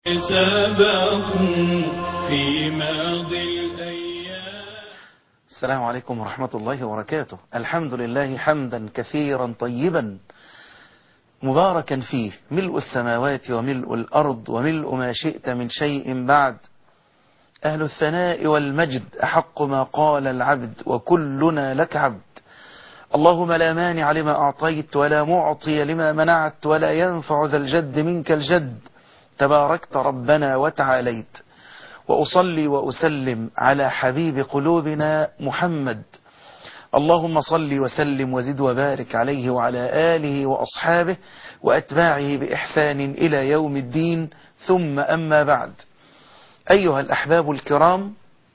سبقوا في ماضي الأيام السلام عليكم ورحمة الله وبركاته الحمد لله حمدا كثيرا طيبا مباركا فيه ملء السماوات وملء الأرض وملء ما شئت من شيء بعد أهل الثناء والمجد أحق ما قال العبد وكلنا لك عبد اللهم لا مانع لما أعطيت ولا معطي لما منعت ولا ينفع ذا الجد منك الجد تباركت ربنا وتعاليت وأصلي وأسلم على حبيب قلوبنا محمد اللهم صل وسلم وزد وبارك عليه وعلى آله وأصحابه وأتباعه بإحسان إلى يوم الدين ثم أما بعد أيها الأحباب الكرام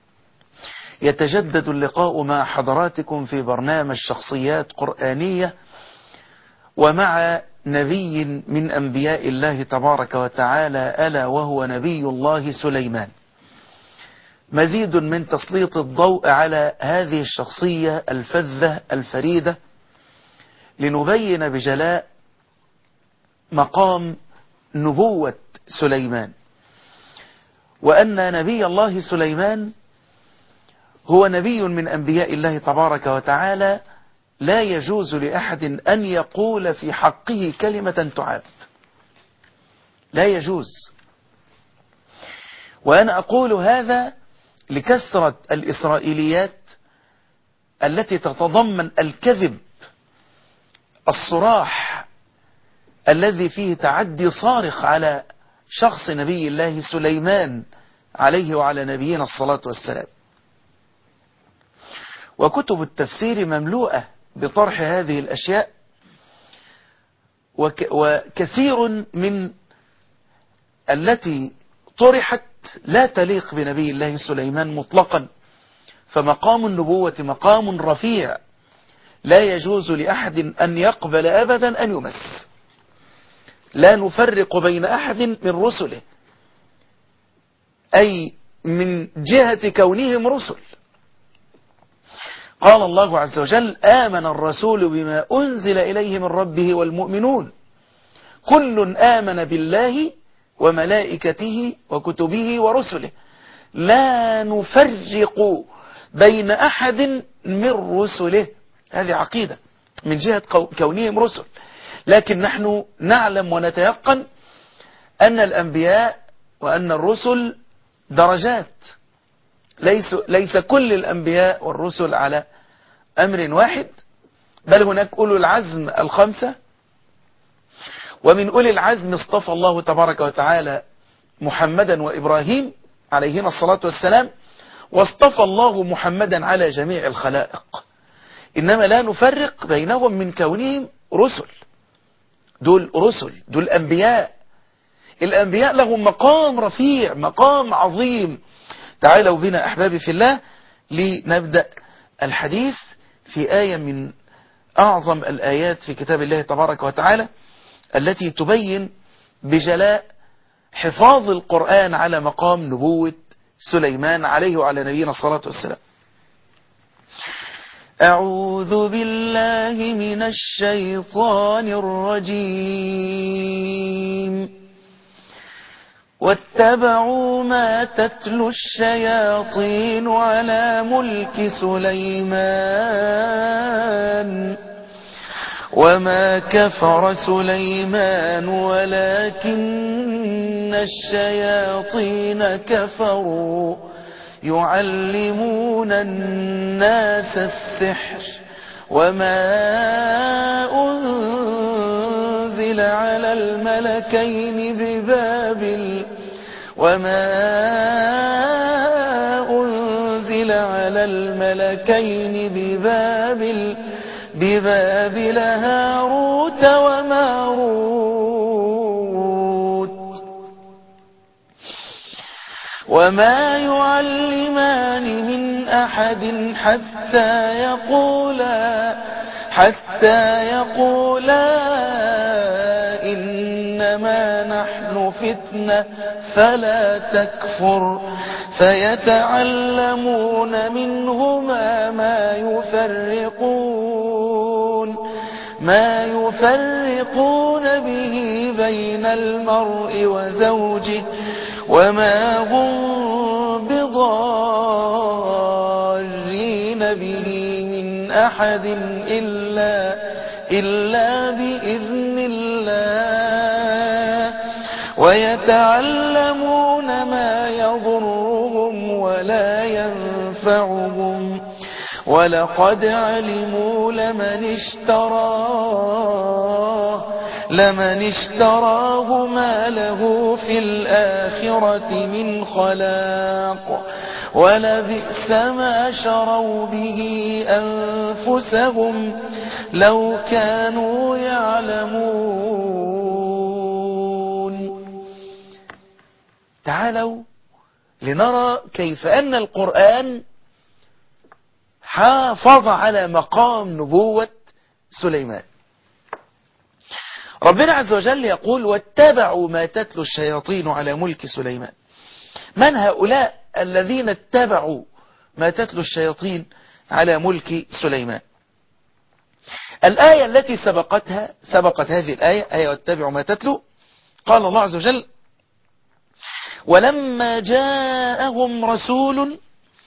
يتجدد اللقاء مع حضراتكم في برنامج شخصيات قرآنية ومع نبي من أنبياء الله تبارك وتعالى ألا وهو نبي الله سليمان مزيد من تسليط الضوء على هذه الشخصية الفذة الفريدة لنبين بجلاء مقام نبوة سليمان وأن نبي الله سليمان هو نبي من أنبياء الله تبارك وتعالى لا يجوز لأحد أن يقول في حقه كلمة تعاب لا يجوز وأنا أقول هذا لكثرة الإسرائيليات التي تتضمن الكذب الصراح الذي فيه تعدي صارخ على شخص نبي الله سليمان عليه وعلى نبينا الصلاة والسلام وكتب التفسير مملوءة بطرح هذه الأشياء وك وكثير من التي طرحت لا تليق بنبي الله سليمان مطلقا فمقام النبوة مقام رفيع لا يجوز لأحد أن يقبل أبدا أن يمس لا نفرق بين أحد من رسله أي من جهة كونهم رسل قال الله عز وجل آمن الرسول بما أنزل إليه من ربه والمؤمنون كل آمن بالله وملائكته وكتبه ورسله لا نفرق بين أحد من رسله هذه عقيدة من جهة كونهم رسل لكن نحن نعلم ونتيقن أن الأنبياء وأن الرسل درجات ليس, ليس كل الأنبياء والرسل على أمر واحد بل هناك أولو العزم الخمسة ومن أولي العزم اصطفى الله تبارك وتعالى محمدا وإبراهيم عليهما الصلاة والسلام واصطفى الله محمدا على جميع الخلائق إنما لا نفرق بينهم من كونهم رسل دول رسل دول أنبياء الأنبياء لهم مقام رفيع مقام عظيم تعالوا بنا أحبابي في الله لنبدأ الحديث في آية من أعظم الآيات في كتاب الله تبارك وتعالى التي تبين بجلاء حفاظ القرآن على مقام نبوة سليمان عليه وعلى نبينا الصلاة والسلام أعوذ بالله من الشيطان الرجيم واتبعوا ما تتلو الشياطين على ملك سليمان وما كفر سليمان ولكن الشياطين كفروا يعلمون الناس السحر وما أنزل على الملكين ببابل وما أنزل على الملكين ببابل ببابل هاروت وماروت وما يعلمان من أحد حتى يقولا حتى يقولا إنما نحن فتنة فلا تكفر فيتعلمون منهما ما يفرقون ما يفرقون به بين المرء وزوجه وما هم بضارين به من أحد إلا, إلا بإذن الله ويتعلمون ما يضرهم ولا ينفعهم ولقد علموا لمن اشتراه لمن اشتراه ما له في الآخرة من خلاق ولبئس ما شروا به أنفسهم لو كانوا يعلمون تعالوا لنرى كيف أن القرآن حافظ على مقام نبوة سليمان ربنا عز وجل يقول واتبعوا ما تتلو الشياطين على ملك سليمان من هؤلاء الذين اتبعوا ما تتلو الشياطين على ملك سليمان الآية التي سبقتها سبقت هذه الآية آية واتبعوا ما تتلو قال الله عز وجل ولما جاءهم رسول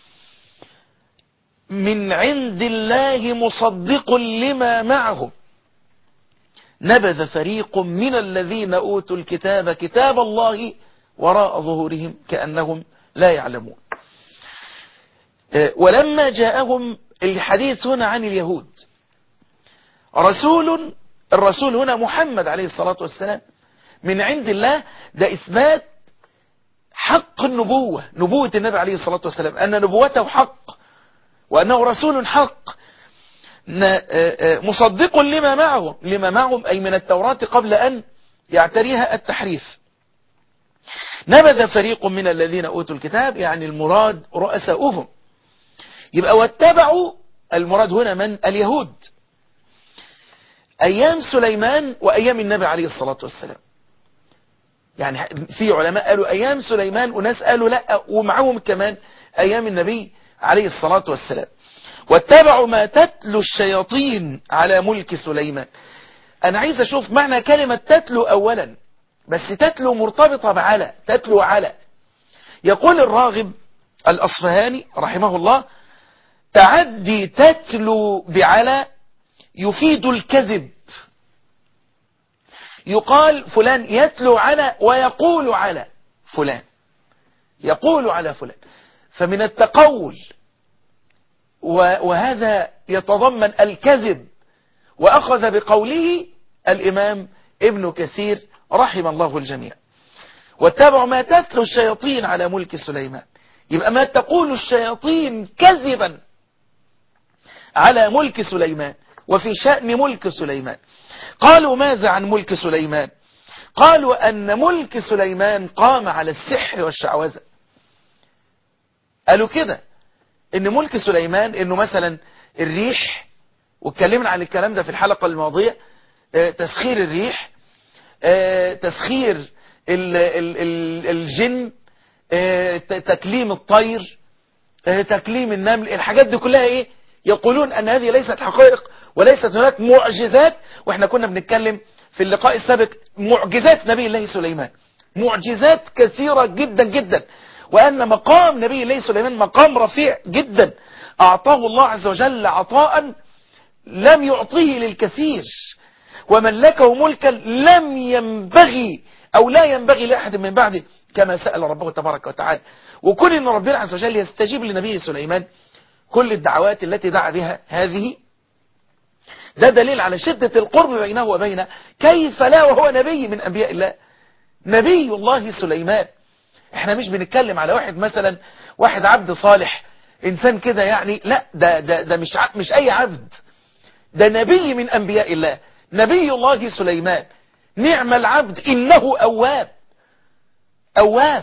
من عند الله مصدق لما معهم نبذ فريق من الذين أوتوا الكتاب كتاب الله وراء ظهورهم كأنهم لا يعلمون ولما جاءهم الحديث هنا عن اليهود رسول الرسول هنا محمد عليه الصلاة والسلام من عند الله ده إثبات حق النبوة نبوة النبي عليه الصلاة والسلام أن نبوته حق وأنه رسول حق مصدق لما معهم لما معهم أي من التوراة قبل أن يعتريها التحريف نبذ فريق من الذين أوتوا الكتاب يعني المراد رؤساؤهم يبقى واتبعوا المراد هنا من اليهود أيام سليمان وأيام النبي عليه الصلاة والسلام يعني في علماء قالوا أيام سليمان وناس قالوا لا ومعهم كمان أيام النبي عليه الصلاة والسلام واتبعوا ما تتلو الشياطين على ملك سليمان أنا عايز أشوف معنى كلمة تتلو أولا بس تتلو مرتبطة بعلى تتلو على يقول الراغب الأصفهاني رحمه الله تعدي تتلو بعلى يفيد الكذب يقال فلان يتلو على ويقول على فلان يقول على فلان فمن التقول وهذا يتضمن الكذب وأخذ بقوله الإمام ابن كثير رحم الله الجميع واتبعوا ما تتلو الشياطين على ملك سليمان يبقى ما تقول الشياطين كذبا على ملك سليمان وفي شأن ملك سليمان قالوا ماذا عن ملك سليمان قالوا أن ملك سليمان قام على السحر والشعوذة قالوا كده ان ملك سليمان انه مثلا الريح واتكلمنا عن الكلام ده في الحلقة الماضية اه تسخير الريح اه تسخير ال ال ال الجن اه تكليم الطير تكليم النمل الحاجات دي كلها ايه يقولون ان هذه ليست حقائق وليست هناك معجزات واحنا كنا بنتكلم في اللقاء السابق معجزات نبي الله سليمان معجزات كثيرة جدا جدا وأن مقام نبي الله سليمان مقام رفيع جدا أعطاه الله عز وجل عطاء لم يعطيه للكثير وملكه ملكا لم ينبغي أو لا ينبغي لأحد من بعده كما سأل ربه تبارك وتعالى وكل أن ربنا عز وجل يستجيب لنبي سليمان كل الدعوات التي دعا بها هذه ده دليل على شدة القرب بينه وبين كيف لا وهو نبي من أنبياء الله نبي الله سليمان احنا مش بنتكلم على واحد مثلا واحد عبد صالح انسان كده يعني لا ده ده ده مش مش اي عبد ده نبي من انبياء الله نبي الله سليمان نعم العبد انه اواب اواب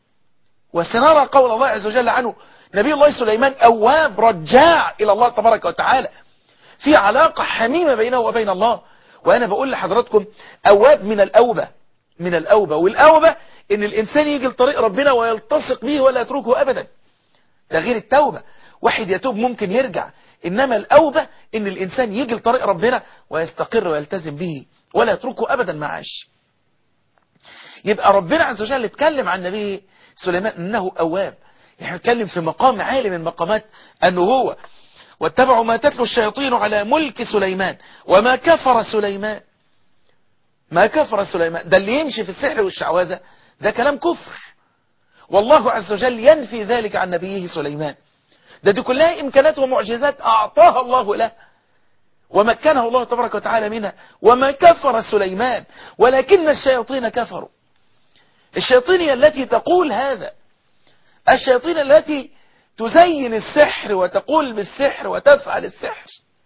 وسنرى قول الله عز وجل عنه نبي الله سليمان اواب رجاع الى الله تبارك وتعالى في علاقة حميمة بينه وبين الله وانا بقول لحضراتكم اواب من الاوبة من الاوبة والاوبة ان الانسان يجي لطريق ربنا ويلتصق به ولا يتركه ابدا ده غير التوبة واحد يتوب ممكن يرجع إنما الأوبة إن الإنسان يجي لطريق ربنا ويستقر ويلتزم به ولا يتركه أبدا معاش يبقى ربنا عز وجل اتكلم عن نبيه سليمان أنه أواب احنا نتكلم في مقام عالي من مقامات أنه هو واتبعوا ما تتلو الشياطين على ملك سليمان وما كفر سليمان ما كفر سليمان ده اللي يمشي في السحر والشعوذة ده كلام كفر والله عز وجل ينفي ذلك عن نبيه سليمان ده دي كلها إمكانات ومعجزات أعطاها الله له ومكنه الله تبارك وتعالى منها وما كفر سليمان ولكن الشياطين كفروا الشياطين هي التي تقول هذا الشياطين التي تزين السحر وتقول بالسحر وتفعل السحر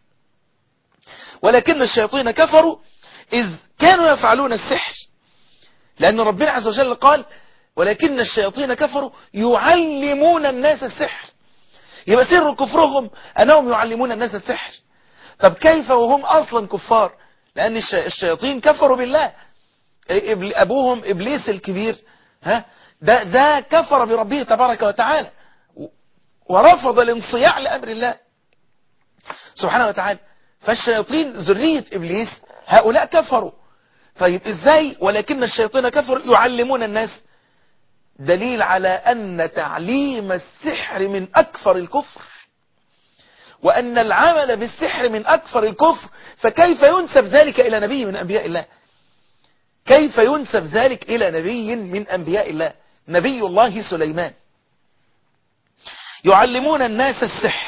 ولكن الشياطين كفروا إذ كانوا يفعلون السحر لأن ربنا عز وجل قال ولكن الشياطين كفروا يعلمون الناس السحر يبقى سر كفرهم أنهم يعلمون الناس السحر طب كيف وهم أصلا كفار لأن الشياطين كفروا بالله أبوهم إبليس الكبير ها ده, ده كفر بربه تبارك وتعالى ورفض الانصياع لأمر الله سبحانه وتعالى فالشياطين ذرية إبليس هؤلاء كفروا طيب إزاي ولكن الشياطين كفروا يعلمون الناس دليل على أن تعليم السحر من أكثر الكفر وأن العمل بالسحر من أكثر الكفر فكيف ينسب ذلك إلى نبي من أنبياء الله كيف ينسب ذلك إلى نبي من أنبياء الله نبي الله سليمان يعلمون الناس السحر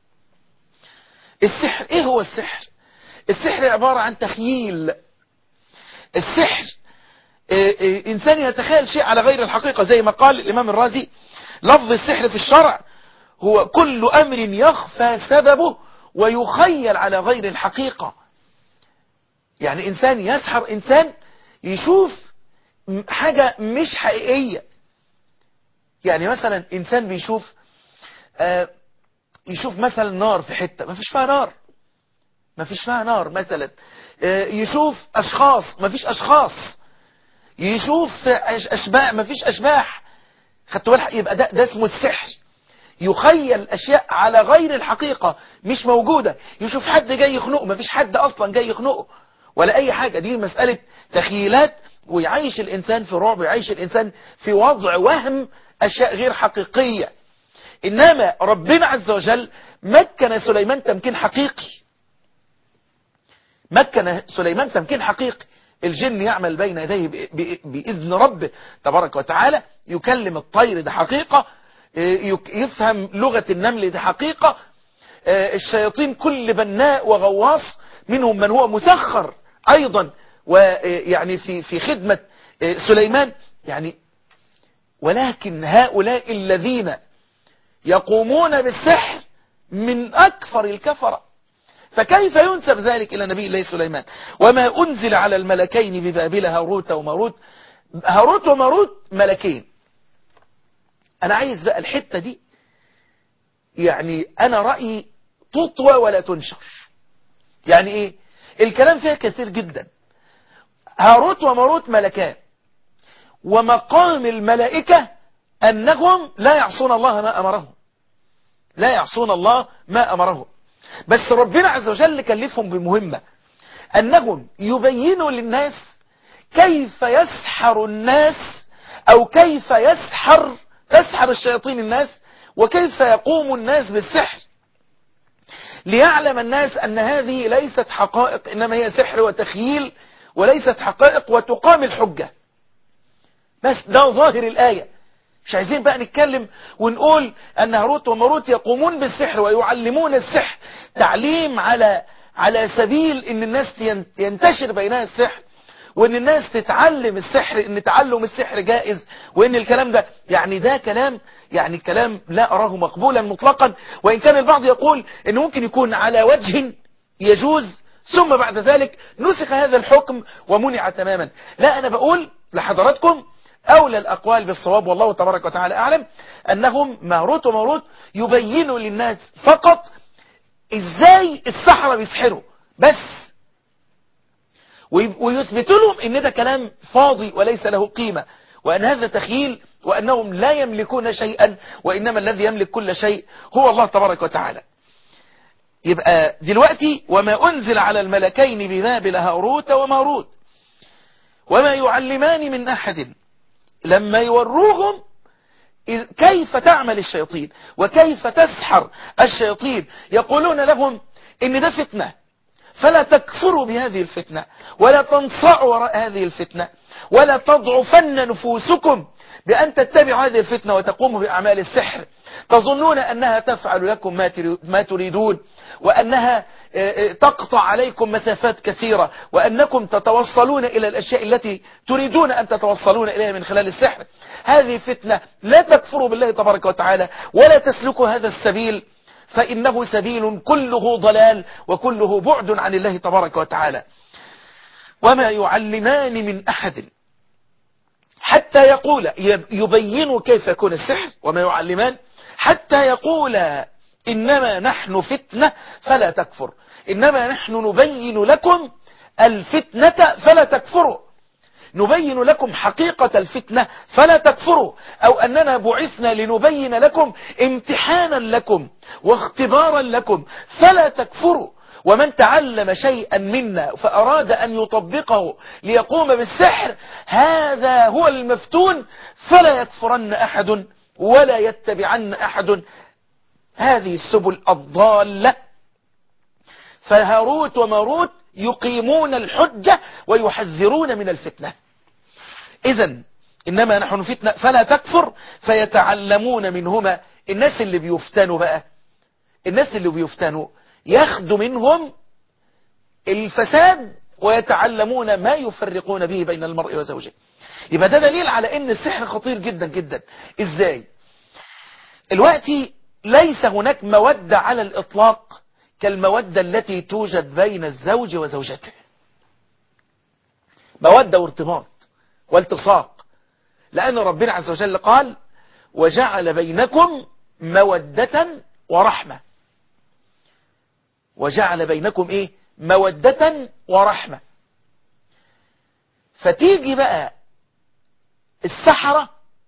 السحر ايه هو السحر السحر عبارة عن تخييل السحر إيه إيه انسان يتخيل شيء على غير الحقيقة زي ما قال الامام الرازي لفظ السحر في الشرع هو كل امر يخفى سببه ويخيل على غير الحقيقة يعني انسان يسحر انسان يشوف حاجة مش حقيقية يعني مثلا انسان بيشوف آه يشوف مثلا نار في حتة ما فيش فيها نار ما فيش فيها نار مثلا آه يشوف اشخاص ما فيش اشخاص يشوف اشباح ما فيش اشباح خدتوا بالك يبقى ده, ده اسمه السحر يخيل اشياء على غير الحقيقة مش موجودة يشوف حد جاي يخنقه ما فيش حد اصلا جاي يخنقه ولا اي حاجة دي مسألة تخيلات ويعيش الانسان في رعب ويعيش الانسان في وضع وهم اشياء غير حقيقية انما ربنا عز وجل مكن سليمان تمكين حقيقي مكن سليمان تمكين حقيقي الجن يعمل بين يديه بإذن ربه تبارك وتعالى يكلم الطير ده حقيقة يفهم لغة النمل ده حقيقة الشياطين كل بناء وغواص منهم من هو مسخر أيضا ويعني في في خدمة سليمان يعني ولكن هؤلاء الذين يقومون بالسحر من أكثر الكفرة فكيف ينسب ذلك إلى نبي الله سليمان وما أنزل على الملكين ببابل هاروت وماروت هاروت وماروت ملكين أنا عايز بقى الحتة دي يعني أنا رأيي تطوى ولا تنشر يعني إيه الكلام فيها كثير جدا هاروت وماروت ملكان ومقام الملائكة أنهم لا يعصون الله ما أمرهم لا يعصون الله ما أمرهم بس ربنا عز وجل كلفهم بمهمة أنهم يبينوا للناس كيف يسحر الناس أو كيف يسحر تسحر الشياطين الناس وكيف يقوم الناس بالسحر ليعلم الناس أن هذه ليست حقائق إنما هي سحر وتخييل وليست حقائق وتقام الحجة بس ده ظاهر الآية مش عايزين بقى نتكلم ونقول أن هاروت وماروت يقومون بالسحر ويعلمون السحر تعليم على على سبيل ان الناس ينتشر بينها السحر وان الناس تتعلم السحر ان تعلم السحر جائز وان الكلام ده يعني ده كلام يعني كلام لا اراه مقبولا مطلقا وان كان البعض يقول انه ممكن يكون على وجه يجوز ثم بعد ذلك نسخ هذا الحكم ومنع تماما لا انا بقول لحضراتكم أولى الأقوال بالصواب والله تبارك وتعالى أعلم أنهم ماروت وماروت يبينوا للناس فقط إزاي السحرة بيسحروا بس ويثبتوا لهم ان ده كلام فاضي وليس له قيمة وان هذا تخيل وأنهم لا يملكون شيئا وإنما الذي يملك كل شيء هو الله تبارك وتعالى يبقى دلوقتي وما أنزل على الملكين ببابل هاروت وماروت وما يعلمان من أحد لما يوروهم كيف تعمل الشياطين وكيف تسحر الشياطين يقولون لهم إن ده فتنة فلا تكفروا بهذه الفتنة ولا تنصعوا وراء هذه الفتنة ولا تضعفن نفوسكم بأن تتبعوا هذه الفتنة وتقوموا بأعمال السحر تظنون أنها تفعل لكم ما تريدون وأنها تقطع عليكم مسافات كثيرة وأنكم تتوصلون إلى الأشياء التي تريدون أن تتوصلون إليها من خلال السحر هذه فتنة لا تكفروا بالله تبارك وتعالى ولا تسلكوا هذا السبيل فإنه سبيل كله ضلال وكله بعد عن الله تبارك وتعالى وما يعلمان من أحد حتى يقول يبين كيف يكون السحر وما يعلمان حتى يقول إنما نحن فتنة فلا تكفر إنما نحن نبين لكم الفتنة فلا تكفروا نبين لكم حقيقة الفتنة فلا تكفروا أو أننا بعثنا لنبين لكم امتحانا لكم واختبارا لكم فلا تكفروا ومن تعلم شيئا منا فأراد أن يطبقه ليقوم بالسحر هذا هو المفتون فلا يكفرن أحد ولا يتبعن أحد هذه السبل الضالة فهاروت وماروت يقيمون الحجة ويحذرون من الفتنة إذا إنما نحن فتنة فلا تكفر فيتعلمون منهما الناس اللي بيفتنوا بقى الناس اللي بيفتنوا ياخدوا منهم الفساد ويتعلمون ما يفرقون به بين المرء وزوجه يبقى ده دليل على ان السحر خطير جدا جدا ازاي الوقت ليس هناك مودة على الاطلاق كالمودة التي توجد بين الزوج وزوجته مودة وارتباط والتصاق لأن ربنا عز وجل قال وجعل بينكم مودة ورحمة وجعل بينكم ايه مودة ورحمة فتيجي بقى السحرة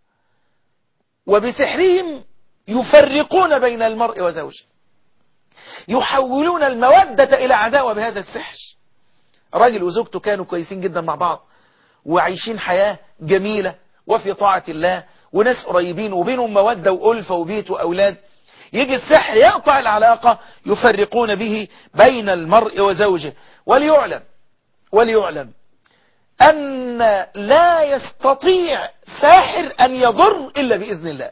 وبسحرهم يفرقون بين المرء وزوجه يحولون المودة إلى عداوة بهذا السحر راجل وزوجته كانوا كويسين جدا مع بعض وعايشين حياة جميلة وفي طاعة الله وناس قريبين وبينهم مودة وألفة وبيت وأولاد يجي السحر يقطع العلاقة يفرقون به بين المرء وزوجه وليعلم وليعلم أن لا يستطيع ساحر أن يضر إلا بإذن الله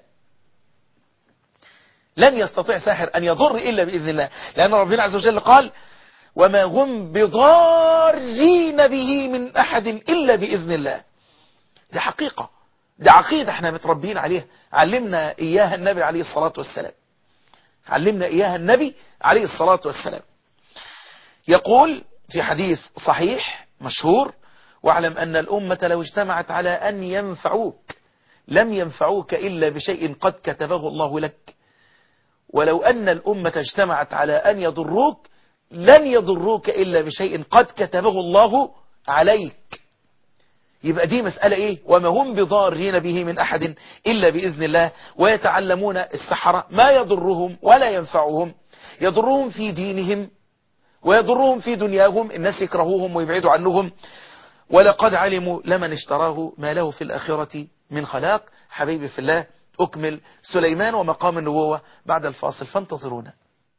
لن يستطيع ساحر أن يضر إلا بإذن الله لأن ربنا عز وجل قال وما هم بضارين به من أحد إلا بإذن الله دي حقيقة دي عقيدة احنا متربيين عليها علمنا إياها النبي عليه الصلاة والسلام علمنا إياها النبي عليه الصلاة والسلام يقول في حديث صحيح مشهور واعلم أن الأمة لو اجتمعت على أن ينفعوك لم ينفعوك إلا بشيء قد كتبه الله لك ولو أن الأمة اجتمعت على أن يضروك لن يضروك إلا بشيء قد كتبه الله عليك يبقى دي مسألة إيه وما هم بضارين به من أحد إلا بإذن الله ويتعلمون السحرة ما يضرهم ولا ينفعهم يضرهم في دينهم ويضرهم في دنياهم الناس يكرهوهم ويبعدوا عنهم ولقد علموا لمن اشتراه ما له في الآخرة من خلاق حبيبي في الله أكمل سليمان ومقام النبوة بعد الفاصل فانتظرونا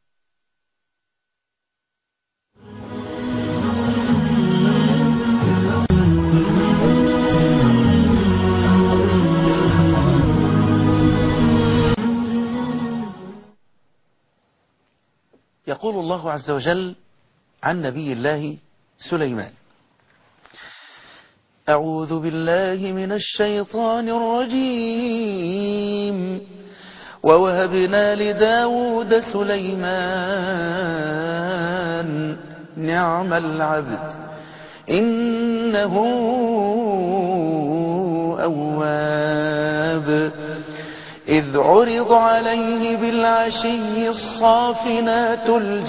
يقول الله عز وجل عن نبي الله سليمان أعوذ بالله من الشيطان الرجيم ووهبنا لداود سليمان نعم العبد إنه أواب إذ عرض عليه بالعشي الصافنات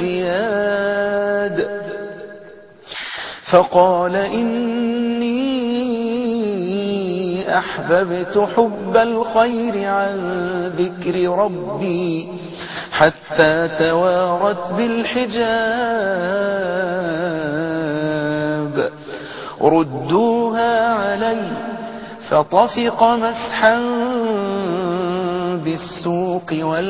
الجياد فقال إني إني أحببت حب الخير عن ذكر ربي حتى توارت بالحجاب ردوها علي فطفق مسحا بالسوق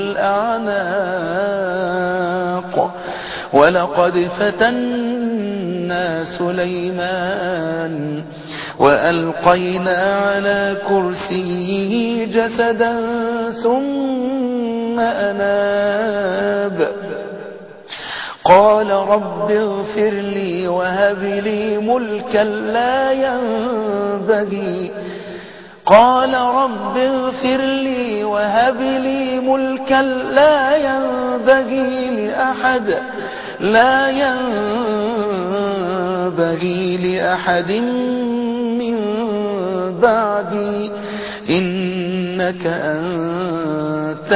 والأعناق ولقد فتنا سليمان وألقينا على كرسيه جسدا ثم أناب قال رب اغفر لي وهب لي ملكا لا ينبغي قال رب اغفر لي وهب لي ملكا لا ينبغي لأحد لا ينبغي لأحد من بعدي إنك أنت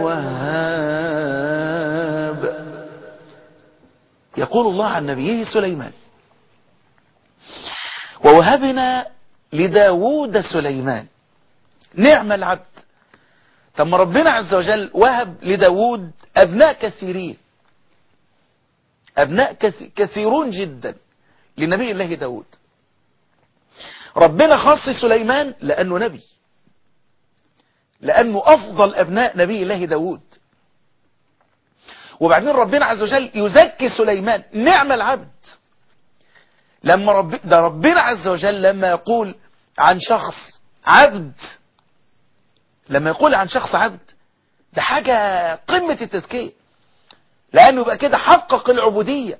الوهاب يقول الله عن نبيه سليمان ووهبنا لداود سليمان نعم العبد ثم ربنا عز وجل وهب لداود أبناء كثيرين أبناء كثيرون جدا لنبي الله داود ربنا خص سليمان لأنه نبي لأنه أفضل أبناء نبي الله داود وبعدين ربنا عز وجل يزكي سليمان نعم العبد لما رب ده ربنا عز وجل لما يقول عن شخص عبد لما يقول عن شخص عبد ده حاجة قمة التزكية لأنه يبقى كده حقق العبودية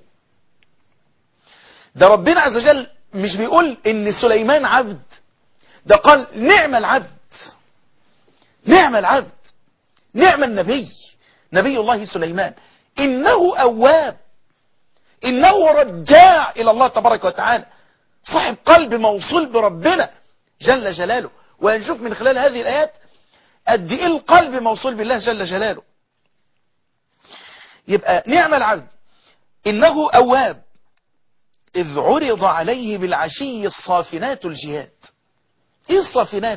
ده ربنا عز وجل مش بيقول ان سليمان عبد ده قال نعم العبد نعم العبد نعم النبي نبي الله سليمان إنه أواب إنه رجاع إلى الله تبارك وتعالى صاحب قلب موصول بربنا جل جلاله وهنشوف من خلال هذه الآيات قد إيه القلب موصول بالله جل جلاله يبقى نعم العبد إنه أواب إذ عرض عليه بالعشي الصافنات الجهاد إيه الصافنات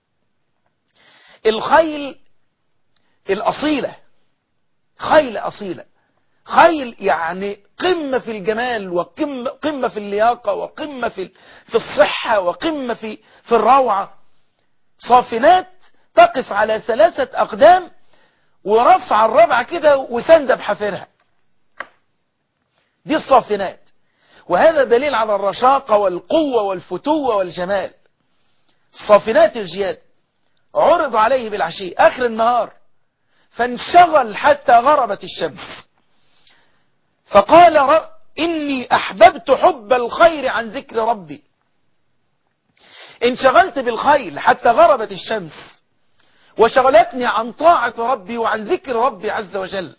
الخيل الأصيلة خيل أصيلة خيل يعني قمة في الجمال وقمة قمة في اللياقة وقمة في في الصحة وقمة في في الروعة صافنات تقف على ثلاثة أقدام ورفع الربع كده وسندة بحافرها دي الصافنات وهذا دليل على الرشاقة والقوة والفتوة والجمال صافنات الجياد عرض عليه بالعشي آخر النهار فانشغل حتى غربت الشمس فقال ر... إني أحببت حب الخير عن ذكر ربي انشغلت بالخير حتى غربت الشمس وشغلتني عن طاعة ربي وعن ذكر ربي عز وجل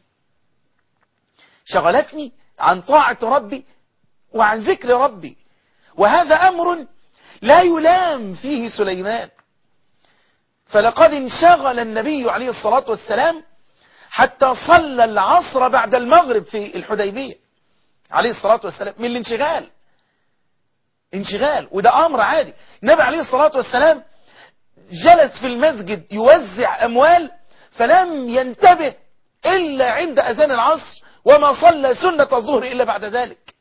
شغلتني عن طاعة ربي وعن ذكر ربي وهذا أمر لا يلام فيه سليمان فلقد انشغل النبي عليه الصلاة والسلام حتى صلى العصر بعد المغرب في الحديبية عليه الصلاة والسلام من الانشغال انشغال وده أمر عادي النبي عليه الصلاة والسلام جلس في المسجد يوزع أموال فلم ينتبه إلا عند أذان العصر وما صلى سنة الظهر إلا بعد ذلك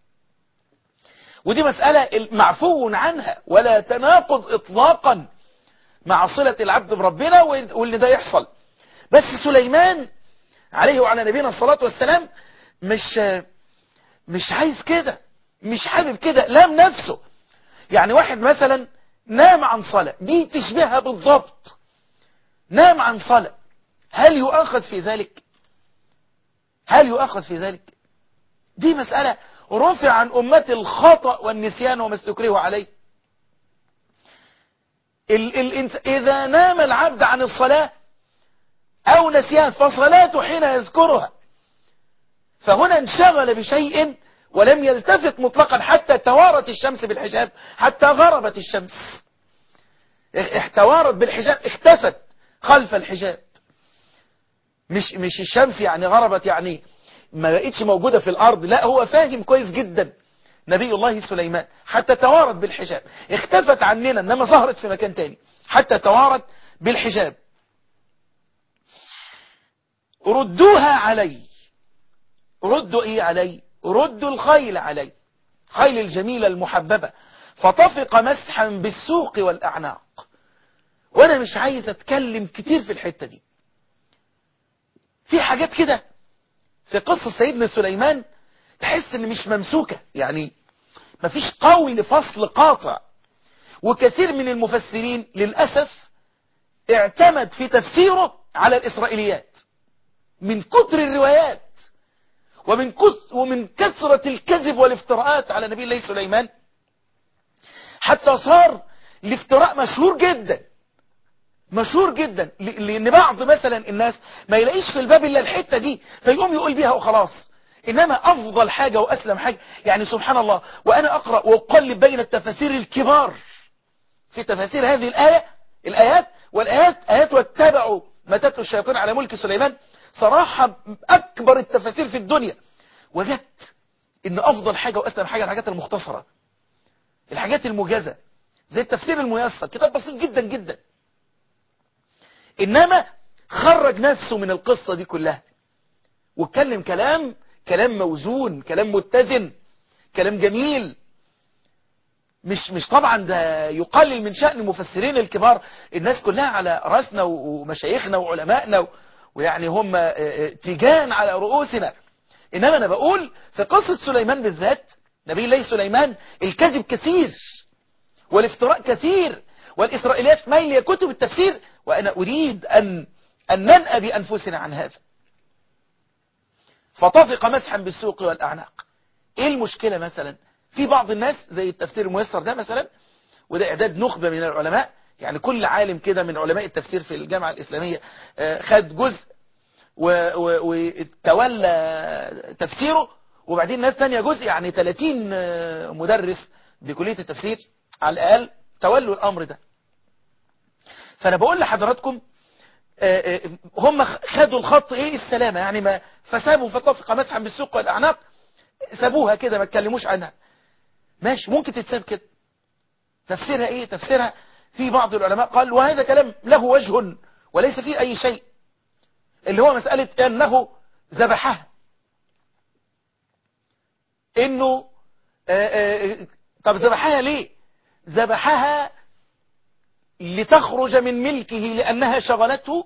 ودي مسألة معفو عنها ولا تناقض إطلاقا مع صلة العبد بربنا واللي ده يحصل بس سليمان عليه وعلى نبينا الصلاة والسلام مش مش عايز كده مش حابب كده لام نفسه يعني واحد مثلا نام عن صلاة دي تشبهها بالضبط نام عن صلاة هل يؤخذ في ذلك هل يؤخذ في ذلك دي مسألة رفع عن أمة الخطأ والنسيان وما استكره عليه ال ال إذا نام العبد عن الصلاة أو نسيان فصلاته حين يذكرها فهنا انشغل بشيء ولم يلتفت مطلقا حتى توارت الشمس بالحجاب حتى غربت الشمس توارت بالحجاب اختفت خلف الحجاب مش مش الشمس يعني غربت يعني ما بقتش موجودة في الأرض لا هو فاهم كويس جدا نبي الله سليمان حتى توارت بالحجاب اختفت عننا انما ظهرت في مكان تاني حتى توارت بالحجاب ردوها علي ردوا ايه علي ردوا الخيل علي خيل الجميلة المحببة فطفق مسحا بالسوق والأعناق وانا مش عايز اتكلم كتير في الحتة دي في حاجات كده في قصة سيدنا سليمان تحس ان مش ممسوكة يعني مفيش قول فصل قاطع وكثير من المفسرين للأسف اعتمد في تفسيره على الإسرائيليات من كتر الروايات ومن كس ومن كثرة الكذب والافتراءات على نبي الله سليمان حتى صار الافتراء مشهور جدا مشهور جدا لان بعض مثلا الناس ما يلاقيش في الباب الا الحته دي فيقوم يقول بيها وخلاص انما افضل حاجه واسلم حاجه يعني سبحان الله وانا اقرا واقلب بين التفاسير الكبار في تفاسير هذه الايه الايات والايات ايات واتبعوا ما تتلو الشياطين على ملك سليمان صراحه اكبر التفاسير في الدنيا وجدت ان افضل حاجه واسلم حاجه الحاجات المختصره الحاجات الموجزه زي التفسير الميسر كتاب بسيط جدا جدا إنما خرج نفسه من القصة دي كلها واتكلم كلام كلام موزون كلام متزن كلام جميل مش مش طبعا ده يقلل من شأن المفسرين الكبار الناس كلها على راسنا ومشايخنا وعلمائنا ويعني هم تيجان على رؤوسنا إنما أنا بقول في قصة سليمان بالذات نبي الله سليمان الكذب كثير والافتراء كثير والإسرائيليات ميل كتب التفسير وأنا أريد أن, أن ننأى بأنفسنا عن هذا فطفق مسحا بالسوق والأعناق إيه المشكلة مثلا في بعض الناس زي التفسير الميسر ده مثلا وده إعداد نخبة من العلماء يعني كل عالم كده من علماء التفسير في الجامعة الإسلامية خد جزء وتولى تفسيره وبعدين ناس تانية جزء يعني 30 مدرس بكلية التفسير على الأقل تولوا الأمر ده فأنا بقول لحضراتكم هم خدوا الخط ايه السلامة يعني ما فسابوا فطفق مسحا بالسوق والأعناق سابوها كده ما اتكلموش عنها ماشي ممكن تتساب كده تفسيرها ايه تفسيرها في بعض العلماء قال وهذا كلام له وجه وليس فيه اي شيء اللي هو مسألة انه ذبحها انه آآ آآ طب ذبحها ليه ذبحها لتخرج من ملكه لأنها شغلته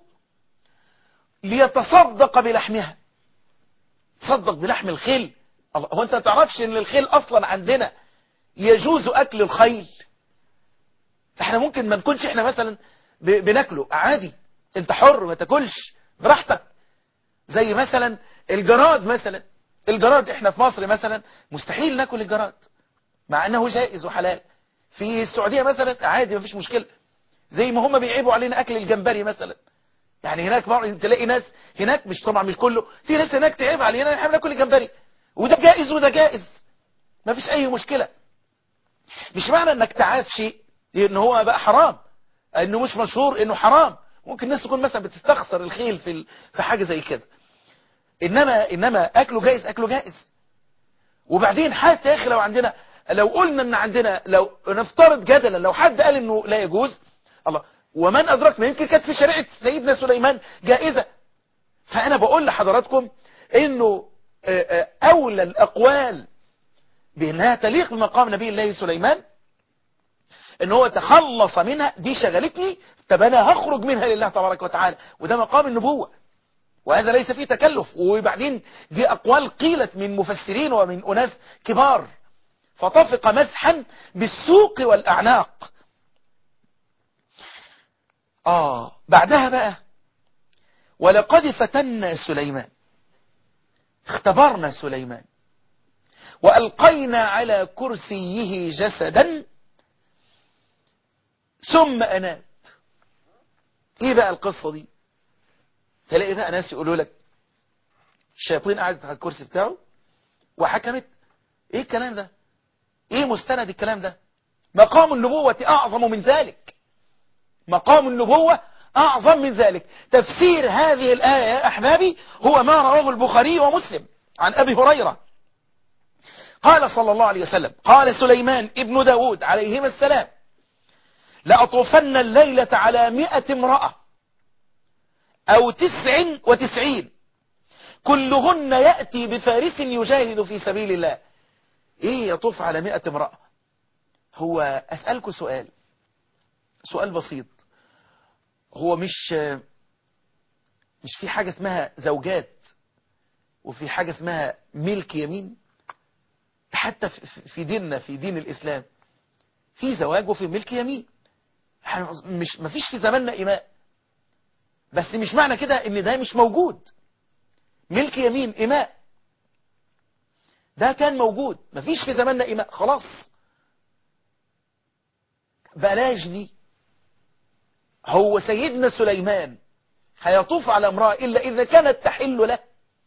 ليتصدق بلحمها تصدق بلحم الخيل هو انت تعرفش ان الخيل اصلا عندنا يجوز اكل الخيل فاحنا ممكن ما نكونش احنا مثلا بناكله عادي انت حر ما تاكلش براحتك زي مثلا الجراد مثلا الجراد احنا في مصر مثلا مستحيل ناكل الجراد مع انه جائز وحلال في السعودية مثلا عادي مفيش مشكلة زي ما هم بيعيبوا علينا اكل الجمبري مثلا يعني هناك تلاقي ناس هناك مش طبعا مش كله في ناس هناك تعيب علينا احنا بناكل الجمبري وده جائز وده جائز مفيش اي مشكلة مش معنى انك تعاف شيء ان هو بقى حرام انه مش مشهور انه حرام ممكن الناس تكون مثلا بتستخسر الخيل في في حاجة زي كده انما انما اكله جائز اكله جائز وبعدين حتى يا اخي لو عندنا لو قلنا ان عندنا لو نفترض جدلا لو حد قال انه لا يجوز الله ومن ادرك ما يمكن كانت في شريعه سيدنا سليمان جائزه فانا بقول لحضراتكم انه اولى الاقوال بانها تليق بمقام نبي الله سليمان ان هو تخلص منها دي شغلتني طب انا هخرج منها لله تبارك وتعالى وده مقام النبوه وهذا ليس فيه تكلف وبعدين دي اقوال قيلت من مفسرين ومن اناس كبار فطفق مسحا بالسوق والأعناق آه بعدها بقى ولقد فتنا سليمان اختبرنا سليمان وألقينا على كرسيه جسدا ثم أناب ايه بقى القصة دي تلاقي بقى ناس يقولوا لك الشياطين قعدت على الكرسي بتاعه وحكمت ايه الكلام ده ايه مستند الكلام ده مقام النبوة اعظم من ذلك مقام النبوة اعظم من ذلك تفسير هذه الآية يا احبابي هو ما رواه البخاري ومسلم عن ابي هريرة قال صلى الله عليه وسلم قال سليمان ابن داود عليهما السلام لأطوفن الليلة على مئة امرأة أو تسع وتسعين كلهن يأتي بفارس يجاهد في سبيل الله إيه يطوف على مئة امرأة هو أسألكم سؤال سؤال بسيط هو مش مش في حاجة اسمها زوجات وفي حاجة اسمها ملك يمين حتى في ديننا في دين الإسلام في زواج وفي ملك يمين مش مفيش في زماننا إماء بس مش معنى كده ان ده مش موجود ملك يمين إماء ده كان موجود مفيش في زماننا إماء خلاص بلاش دي هو سيدنا سليمان هيطوف على امرأة إلا إذا كانت تحل له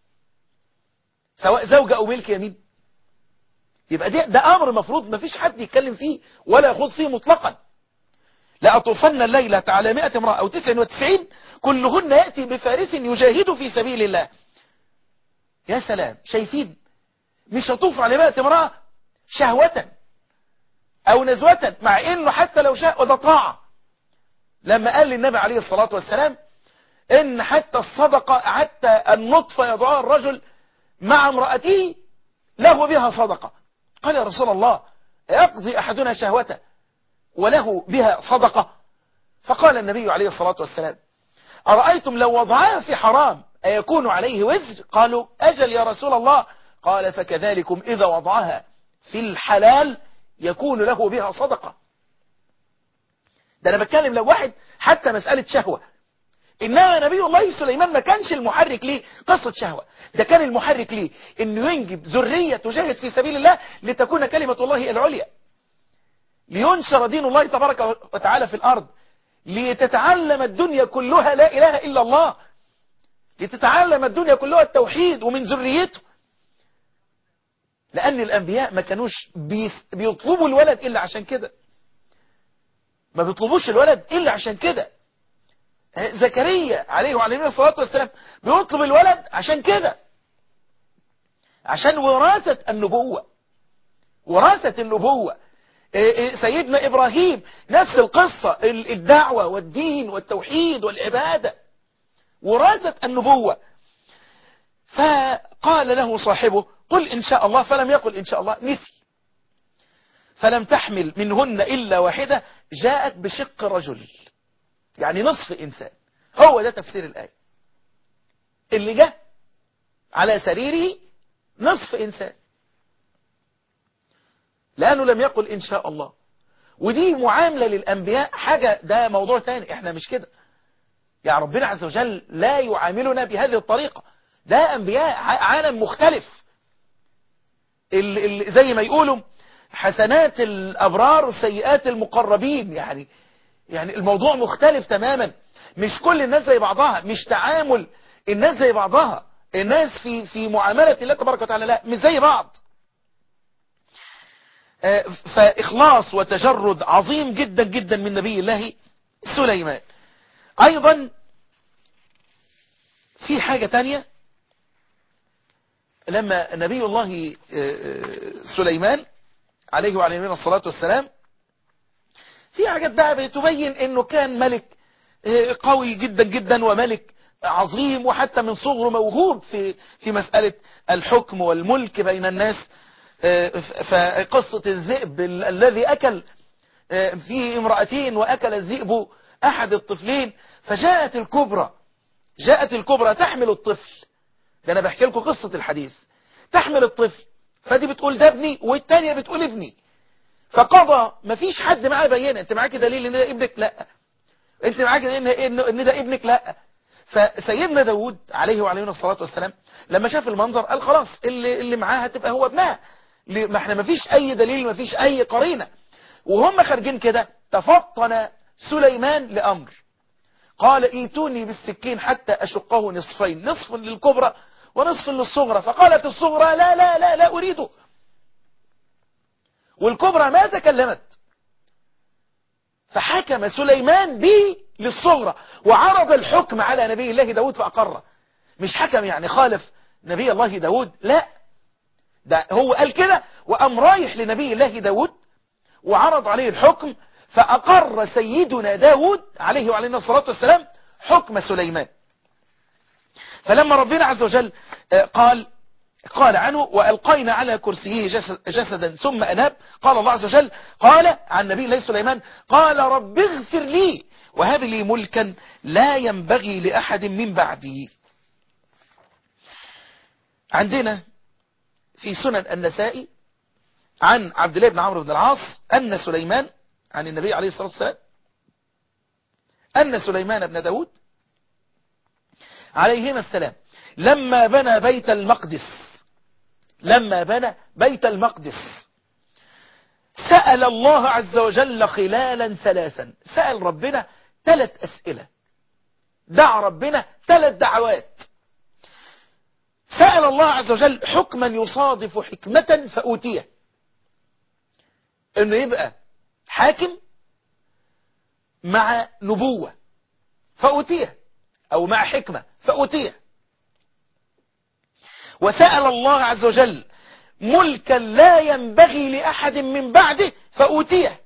سواء زوجة أو ملك يمين يبقى ده, ده أمر مفروض مفيش حد يتكلم فيه ولا يخوض فيه مطلقا لأطوفن الليلة على مئة امرأة أو تسع وتسعين كلهن يأتي بفارس يجاهد في سبيل الله يا سلام شايفين مش هطوف على مئة امرأة شهوة أو نزوة مع إنه حتى لو شاء وده طاعة لما قال للنبي عليه الصلاة والسلام إن حتى الصدقة حتى النطفة يضعها الرجل مع امرأته له بها صدقة قال يا رسول الله يقضي أحدنا شهوته وله بها صدقة فقال النبي عليه الصلاة والسلام أرأيتم لو وضعها في حرام أيكون عليه وزر قالوا أجل يا رسول الله قال فكذلكم إذا وضعها في الحلال يكون له بها صدقة ده أنا بتكلم لو واحد حتى مسألة شهوة إنما نبي الله سليمان ما كانش المحرك ليه قصة شهوة ده كان المحرك ليه إنه ينجب ذرية تجاهد في سبيل الله لتكون كلمة الله العليا لينشر دين الله تبارك وتعالى في الأرض لتتعلم الدنيا كلها لا إله إلا الله لتتعلم الدنيا كلها التوحيد ومن ذريته لأن الأنبياء ما كانوش بيطلبوا الولد إلا عشان كده ما بيطلبوش الولد إلا عشان كده زكريا عليه وعليه الصلاة والسلام بيطلب الولد عشان كده عشان وراثة النبوة وراثة النبوة سيدنا إبراهيم نفس القصة الدعوة والدين والتوحيد والعبادة وراثة النبوة فقال له صاحبه قل إن شاء الله فلم يقل إن شاء الله نسي فلم تحمل منهن إلا واحدة جاءت بشق رجل يعني نصف إنسان هو ده تفسير الآية اللي جاء على سريره نصف إنسان لأنه لم يقل إن شاء الله ودي معاملة للأنبياء حاجة ده موضوع تاني احنا مش كده يعني ربنا عز وجل لا يعاملنا بهذه الطريقة ده أنبياء عالم مختلف ال ال زي ما يقولوا حسنات الأبرار سيئات المقربين يعني يعني الموضوع مختلف تماما مش كل الناس زي بعضها مش تعامل الناس زي بعضها الناس في في معاملة الله تبارك وتعالى لا مش زي بعض فإخلاص وتجرد عظيم جدا جدا من نبي الله سليمان أيضا في حاجة تانية لما نبي الله سليمان عليه وعليه الصلاة والسلام في حاجات بقى بتبين انه كان ملك قوي جدا جدا وملك عظيم وحتى من صغره موهوب في في مسألة الحكم والملك بين الناس فقصة الذئب الذي أكل فيه امرأتين وأكل الذئب أحد الطفلين فجاءت الكبرى جاءت الكبرى تحمل الطفل ده أنا بحكي لكم قصة الحديث تحمل الطفل فدي بتقول ده ابني والتانية بتقول ابني فقضى مفيش حد معاه بينه انت معاك دليل ان ده ابنك لا انت معاك ان ان ده ابنك لا فسيدنا داود عليه وعليه الصلاة والسلام لما شاف المنظر قال خلاص اللي اللي معاه هتبقى هو ابنها ما احنا مفيش اي دليل مفيش اي قرينة وهم خارجين كده تفطن سليمان لامر قال ايتوني بالسكين حتى اشقه نصفين نصف للكبرى ونصف للصغرى فقالت الصغرى لا لا لا لا اريده والكبرى ما تكلمت فحكم سليمان به للصغرى وعرض الحكم على نبي الله داود فأقره مش حكم يعني خالف نبي الله داود لا ده هو قال كده وقام رايح لنبي الله داود وعرض عليه الحكم فأقر سيدنا داود عليه وعلينا الصلاة والسلام حكم سليمان فلما ربنا عز وجل قال قال عنه وألقينا على كرسيه جسدا ثم أناب قال الله عز وجل قال عن نبي الله سليمان قال رب اغفر لي وهب لي ملكا لا ينبغي لأحد من بعدي عندنا في سنن النسائي عن عبد الله بن عمرو بن العاص أن سليمان عن النبي عليه الصلاة والسلام أن سليمان بن داود عليهما السلام لما بنى بيت المقدس لما بنى بيت المقدس سأل الله عز وجل خلالا ثلاثا سأل ربنا ثلاث أسئلة دعا ربنا ثلاث دعوات سأل الله عز وجل حكما يصادف حكمة فأوتيه انه يبقى حاكم مع نبوة فأوتيه او مع حكمة فأوتيه وسأل الله عز وجل ملكا لا ينبغي لأحد من بعده فأوتيه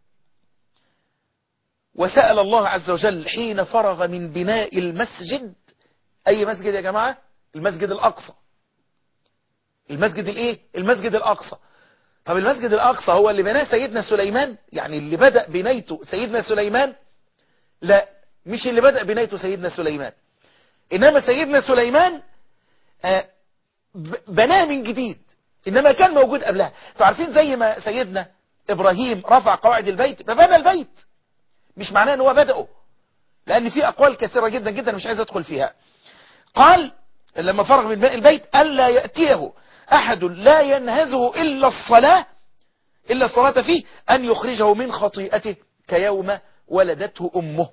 وسأل الله عز وجل حين فرغ من بناء المسجد أي مسجد يا جماعة المسجد الأقصى المسجد الايه المسجد الأقصى طب المسجد الأقصى هو اللي بناه سيدنا سليمان يعني اللي بدأ بنيته سيدنا سليمان لا مش اللي بدأ بنيته سيدنا سليمان إنما سيدنا سليمان آه بناه من جديد إنما كان موجود قبلها انتوا عارفين زي ما سيدنا إبراهيم رفع قواعد البيت فبنى البيت مش معناه ان هو بدأه لأن في أقوال كثيرة جدا جدا مش عايز أدخل فيها قال لما فرغ من بناء البيت ألا يأتيه أحد لا ينهزه إلا الصلاة إلا الصلاة فيه أن يخرجه من خطيئته كيوم ولدته أمه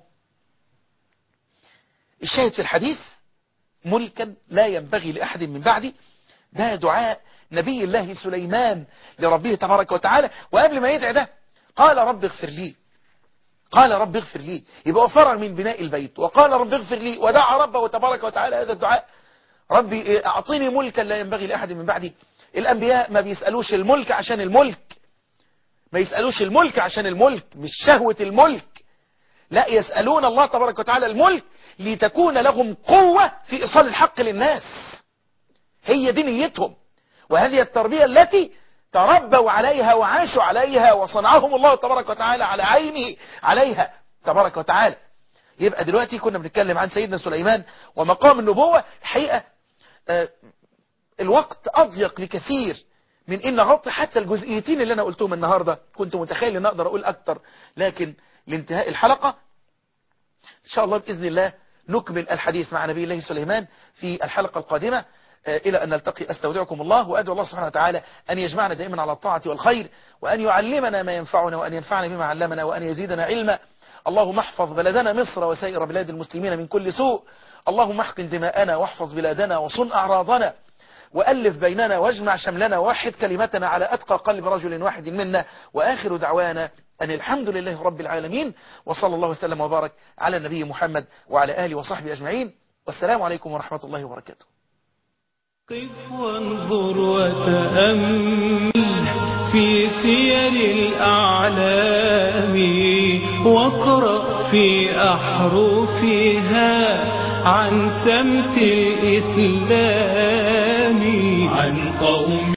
الشاهد في الحديث ملكا لا ينبغي لأحد من بعدي ده دعاء نبي الله سليمان لربه تبارك وتعالى وقبل ما يدعي ده قال رب اغفر لي قال رب اغفر لي يبقى فرغ من بناء البيت وقال رب اغفر لي ودعا ربه تبارك وتعالى هذا الدعاء ربي اعطيني ملكا لا ينبغي لأحد من بعدي الأنبياء ما بيسألوش الملك عشان الملك ما يسألوش الملك عشان الملك مش شهوة الملك لا يسألون الله تبارك وتعالى الملك لتكون لهم قوة في إيصال الحق للناس هي دي نيتهم وهذه التربية التي تربوا عليها وعاشوا عليها وصنعهم الله تبارك وتعالى على عينه عليها تبارك وتعالى يبقى دلوقتي كنا بنتكلم عن سيدنا سليمان ومقام النبوة الحقيقة آه الوقت أضيق بكثير من إن أغطي حتى الجزئيتين اللي أنا قلتهم النهاردة كنت متخيل أن أقدر أقول أكتر لكن لانتهاء الحلقة إن شاء الله بإذن الله نكمل الحديث مع نبي الله سليمان في الحلقة القادمة إلى أن نلتقي أستودعكم الله وأدعو الله سبحانه وتعالى أن يجمعنا دائما على الطاعة والخير وأن يعلمنا ما ينفعنا وأن ينفعنا بما علمنا وأن يزيدنا علما اللهم احفظ بلدنا مصر وسائر بلاد المسلمين من كل سوء اللهم احقن دماءنا واحفظ بلادنا وصن أعراضنا وألف بيننا واجمع شملنا ووحد كلمتنا على أتقى قلب رجل واحد منا وآخر دعوانا أن الحمد لله رب العالمين وصلى الله وسلم وبارك على النبي محمد وعلى آله وصحبه أجمعين والسلام عليكم ورحمة الله وبركاته قف وانظر وتأمل في سير الأعلام واقرأ في أحرفها عن سمت الإسلام عن قوم